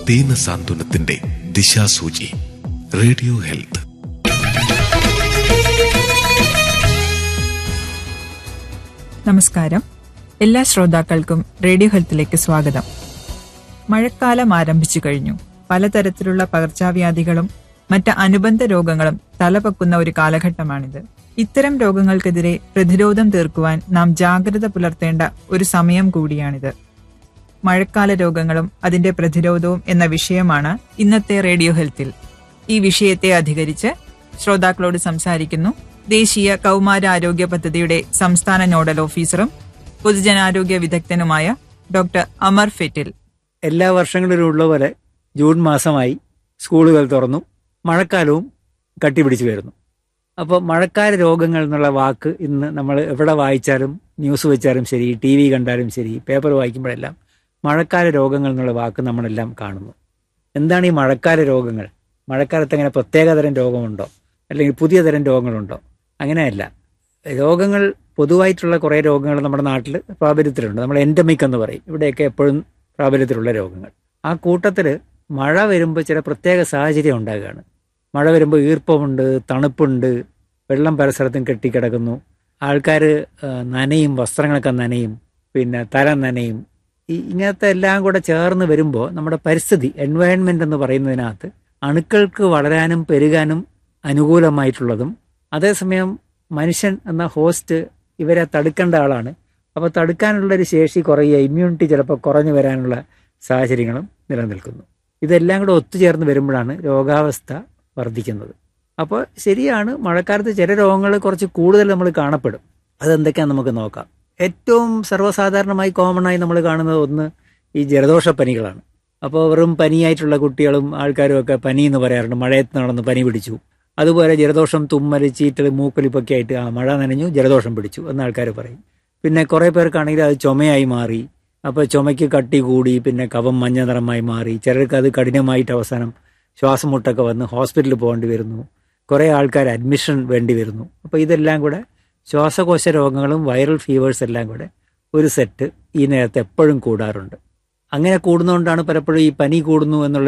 ദീനസാന്ത്വനത്തിന്റെ ദിശാസൂചി radio health നമസ്കാരം എല്ലാ ശ്രോതാക്കൾക്കും റേഡിയോ ഹെൽത്തിലേക്ക് സ്വാഗതം മഴക്കാലം ആരംഭിച്ചു കഴിഞ്ഞു പലതരത്തിലുള്ള പകർച്ചവ്യാധികളും മറ്റ് അനുബന്ധ രോഗങ്ങളും തലപൊക്കുന്ന ഒരു കാലഘട്ടമാണിത് ഇത്തരം രോഗങ്ങൾക്കെതിരെ പ്രതിരോധം തീർക്കുവാൻ നാം ജാഗ്രത പുലർത്തേണ്ട ഒരു സമയം കൂടിയാണിത് മഴക്കാല രോഗങ്ങളും അതിന്റെ പ്രതിരോധവും എന്ന വിഷയമാണ് ഇന്നത്തെ റേഡിയോ ഹെൽത്തിൽ ഈ വിഷയത്തെ അധികരിച്ച് ശ്രോതാക്കളോട് സംസാരിക്കുന്നു ദേശീയ കൗമാര ആരോഗ്യ പദ്ധതിയുടെ സംസ്ഥാന നോഡൽ ഓഫീസറും പൊതുജനാരോഗ്യ വിദഗ്ധനുമായ ഡോക്ടർ അമർ ഫെറ്റിൽ എല്ലാ വർഷങ്ങളിലും ഉള്ള പോലെ ജൂൺ മാസമായി സ്കൂളുകൾ തുറന്നു മഴക്കാലവും കട്ടിപിടിച്ചു വരുന്നു അപ്പോൾ മഴക്കാല രോഗങ്ങൾ എന്നുള്ള വാക്ക് ഇന്ന് നമ്മൾ എവിടെ വായിച്ചാലും ന്യൂസ് വെച്ചാലും ശരി ടി വി കണ്ടാലും ശരി പേപ്പർ വായിക്കുമ്പോഴെല്ലാം മഴക്കാല രോഗങ്ങൾ എന്നുള്ള വാക്ക് നമ്മളെല്ലാം കാണുന്നു എന്താണ് ഈ മഴക്കാല രോഗങ്ങൾ മഴക്കാലത്ത് അങ്ങനെ പ്രത്യേകതരം രോഗമുണ്ടോ അല്ലെങ്കിൽ പുതിയ തരം രോഗങ്ങളുണ്ടോ അങ്ങനെയല്ല രോഗങ്ങൾ പൊതുവായിട്ടുള്ള കുറേ രോഗങ്ങൾ നമ്മുടെ നാട്ടിൽ പ്രാബല്യത്തിലുണ്ട് നമ്മൾ എൻഡമിക് എന്ന് പറയും ഇവിടെയൊക്കെ എപ്പോഴും പ്രാബല്യത്തിലുള്ള രോഗങ്ങൾ ആ കൂട്ടത്തിൽ മഴ വരുമ്പോൾ ചില പ്രത്യേക സാഹചര്യം ഉണ്ടാകുകയാണ് മഴ വരുമ്പോൾ ഈർപ്പമുണ്ട് തണുപ്പുണ്ട് വെള്ളം പരസ്ഥലത്തും കെട്ടിക്കിടക്കുന്നു ആൾക്കാർ നനയും വസ്ത്രങ്ങളൊക്കെ നനയും പിന്നെ തല നനയും ഈ ഇങ്ങനത്തെ എല്ലാം കൂടെ ചേർന്ന് വരുമ്പോൾ നമ്മുടെ പരിസ്ഥിതി എൻവയൺമെന്റ് എന്ന് പറയുന്നതിനകത്ത് അണുക്കൾക്ക് വളരാനും പെരുകാനും അനുകൂലമായിട്ടുള്ളതും അതേസമയം മനുഷ്യൻ എന്ന ഹോസ്റ്റ് ഇവരെ തടുക്കേണ്ട ആളാണ് അപ്പോൾ തടുക്കാനുള്ളൊരു ശേഷി കുറയുക ഇമ്മ്യൂണിറ്റി ചിലപ്പോൾ കുറഞ്ഞു വരാനുള്ള സാഹചര്യങ്ങളും നിലനിൽക്കുന്നു ഇതെല്ലാം കൂടെ ഒത്തുചേർന്ന് വരുമ്പോഴാണ് രോഗാവസ്ഥ വർദ്ധിക്കുന്നത് അപ്പോൾ ശരിയാണ് മഴക്കാലത്ത് ചില രോഗങ്ങൾ കുറച്ച് കൂടുതൽ നമ്മൾ കാണപ്പെടും അതെന്തൊക്കെയാണെന്ന് നമുക്ക് നോക്കാം ഏറ്റവും സർവ്വസാധാരണമായി കോമൺ ആയി നമ്മൾ കാണുന്നത് ഒന്ന് ഈ ജലദോഷപ്പനികളാണ് അപ്പോൾ വെറും പനിയായിട്ടുള്ള കുട്ടികളും ആൾക്കാരും ഒക്കെ പനി എന്ന് പറയാറുണ്ട് മഴയത്ത് നടന്ന് പനി പിടിച്ചു അതുപോലെ ജലദോഷം തുമ്മൽ ചീറ്റൽ മൂക്കൊലിപ്പൊക്കെ ആയിട്ട് ആ മഴ നനഞ്ഞു ജലദോഷം പിടിച്ചു എന്ന് ആൾക്കാർ പറയും പിന്നെ കുറേ പേർക്കാണെങ്കിൽ അത് ചുമയായി മാറി അപ്പോൾ ചുമയ്ക്ക് കട്ടി കൂടി പിന്നെ കഫം മഞ്ഞ നിറമായി മാറി ചിലർക്ക് അത് കഠിനമായിട്ട് അവസാനം ശ്വാസം മുട്ടൊക്കെ വന്ന് ഹോസ്പിറ്റലിൽ പോകേണ്ടി വരുന്നു കുറേ ആൾക്കാർ അഡ്മിഷൻ വേണ്ടി വരുന്നു അപ്പോൾ ഇതെല്ലാം കൂടെ ശ്വാസകോശ രോഗങ്ങളും വൈറൽ ഫീവേഴ്സ് എല്ലാം കൂടെ ഒരു സെറ്റ് ഈ നേരത്തെ എപ്പോഴും കൂടാറുണ്ട് അങ്ങനെ കൂടുന്നതുകൊണ്ടാണ് പലപ്പോഴും ഈ പനി കൂടുന്നു എന്നുള്ള